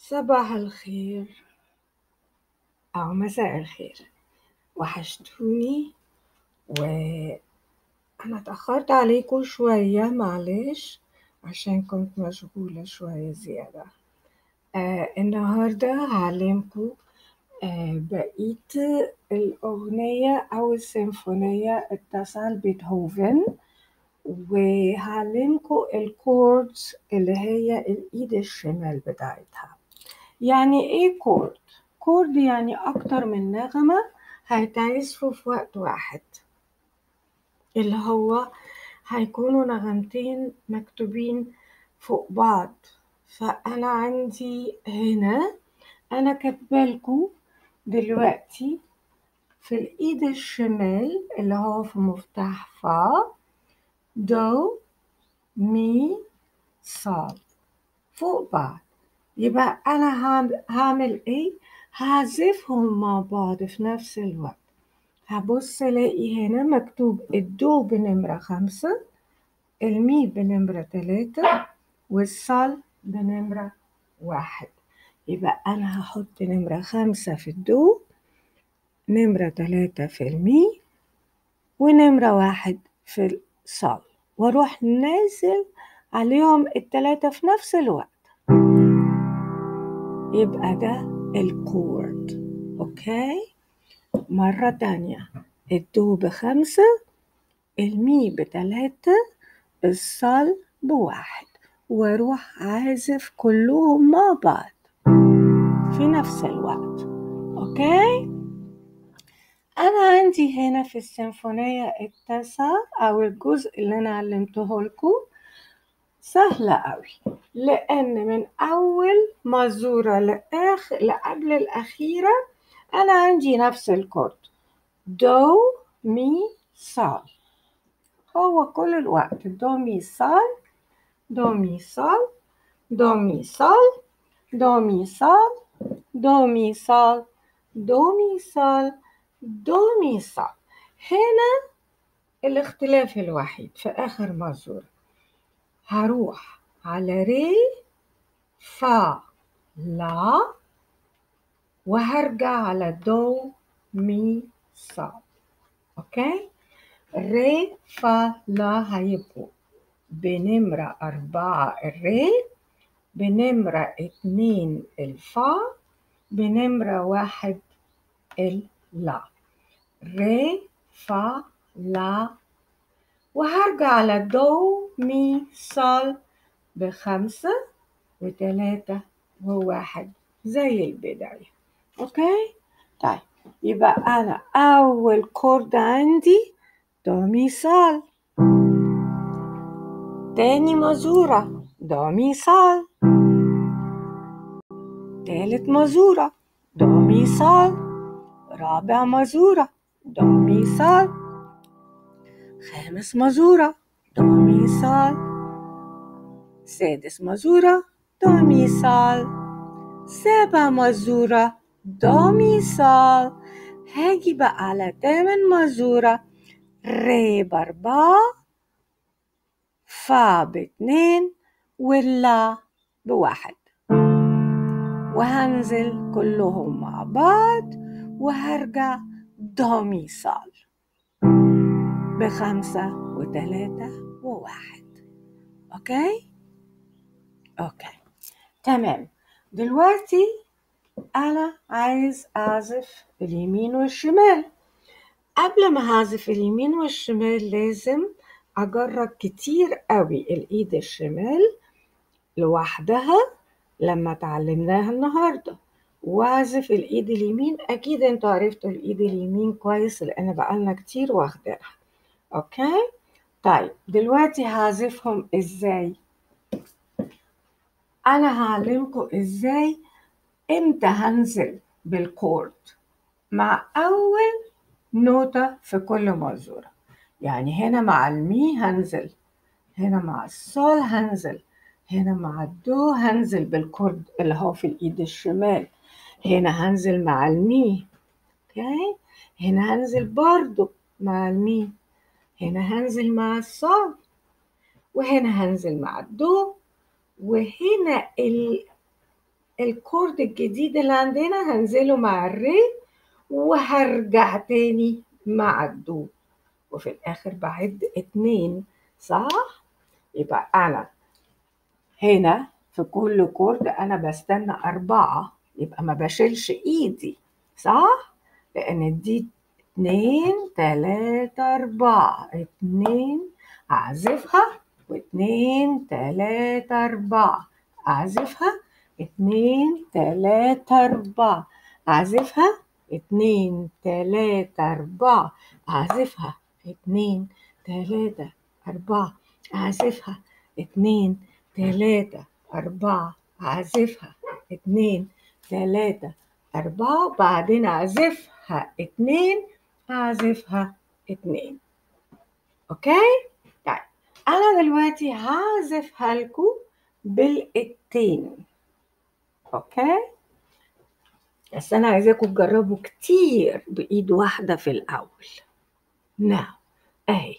صباح الخير أو مساء الخير وحشتوني وأنا اتأخرت عليكم شوية معلش عشان كنت مشغولة شوية زيادة آه النهاردة هعلمكم آه بقية الأغنية أو السيمفونية التاسعة لبيتهوفن وهعلمكم الكوردز اللي هي الإيد الشمال بتاعتها يعني إيه كورد؟ كورد يعني أكتر من نغمة هيتعزفوا في وقت واحد اللي هو هيكونوا نغمتين مكتوبين فوق بعض فأنا عندي هنا أنا كاتبالكوا دلوقتي في الإيد الشمال اللي هو في مفتاح فا دو مي صاد فوق بعض يبقى أنا هعمل, هعمل إيه؟ هعزفهم مع بعض في نفس الوقت هبص ألاقي هنا مكتوب الدو بنمرة خمسة المي بنمرة تلاتة والصال بنمرة واحد يبقى أنا هحط نمرة خمسة في الدو نمرة تلاتة في المي ونمرة واحد في الصال واروح نازل عليهم التلاتة في نفس الوقت يبقى ده الكورد اوكي مرة تانية الدو بخمسة المي بتلاتة الصال بواحد واروح عازف كلهم مع بعض في نفس الوقت اوكي انا عندي هنا في السيمفونية التاسعة او الجزء اللي انا علمته لكم سهلة قوي لان من اول مزورة لاخر لقبل الاخيرة انا عندي نفس الكورد دو مي صال هو كل الوقت دو مي صال دو مي صال دو مي صال دو مي صال دو مي صال دو مي صال دو مي صال هنا الاختلاف الوحيد في آخر مزورة هروح على ري فا لا وهرجع على دو مي صال اوكي ري فا لا هيبقوا بنمرة أربعة الري بنمرة اتنين الفا بنمرة واحد اللا ري فا لا وهرجع على دو مي صال بخمسة وتلاتة وواحد زي البداية اوكي طيب يبقى انا اول كورد عندي دو مي صال تاني مزورة دو مي صال تالت مزورة دو مي صال رابع مزورة دو مي صال خامس مزورة دو مي صال سادس مزورة دو مي صال سابع مزورة دو مي صال هاجي بقى على تامن مزورة ري بأربعة فا باتنين واللا بواحد وهنزل كلهم مع بعض وهرجع دو مي صال بخمسة وتلاتة وواحد اوكي اوكي تمام دلوقتي انا عايز اعزف اليمين والشمال قبل ما هعزف اليمين والشمال لازم اجرب كتير قوي الايد الشمال لوحدها لما اتعلمناها النهارده واعزف الايد اليمين اكيد انتوا عرفتوا الايد اليمين كويس لان بقالنا كتير واخدينها اوكي طيب دلوقتي هعزفهم ازاي انا هعلمكم ازاي امتى هنزل بالكورد مع اول نوتة في كل مزورة يعني هنا مع المي هنزل هنا مع الصول هنزل هنا مع الدو هنزل بالكورد اللي هو في الايد الشمال هنا هنزل مع المي اوكي هنا هنزل برضو مع المي هنا هنزل مع الصاد وهنا هنزل مع الدو وهنا ال الكورد الجديد اللي عندنا هنزله مع الري وهرجع تاني مع الدو وفي الآخر بعد اتنين صح؟ يبقى أنا هنا في كل كورد أنا بستنى أربعة يبقى ما بشيلش إيدي صح؟ لأن دي اتنين تلاتة أربعة اتنين أعزفها واتنين تلاتة أربعة أعزفها اتنين تلاتة أربعة أعزفها اتنين تلاتة أربعة أعزفها اتنين تلاتة أربعة أعزفها اتنين تلاتة أربعة أعزفها اتنين تلاتة أربعة بعدين أعزفها اتنين أعزفها اتنين أوكي؟ طيب أنا دلوقتي هعزفها لكم بالاتين أوكي؟ بس أنا عايزاكم تجربوا كتير بإيد واحدة في الأول نعم أهي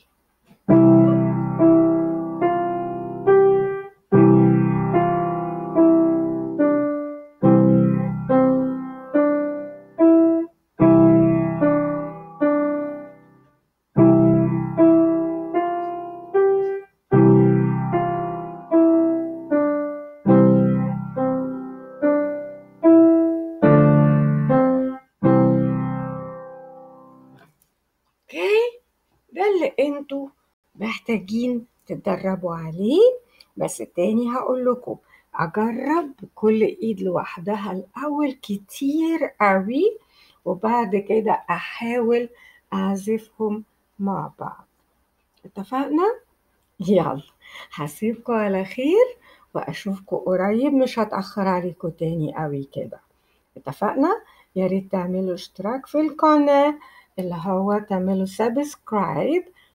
اوكي ده اللي انتوا محتاجين تتدربوا عليه بس تاني هقول لكم اجرب كل ايد لوحدها الاول كتير قوي وبعد كده احاول اعزفهم مع بعض اتفقنا يلا هسيبكم على خير واشوفكم قريب مش هتاخر عليكم تاني قوي كده اتفقنا يا ريت تعملوا اشتراك في القناه اللي هو تعملوا سبسكرايب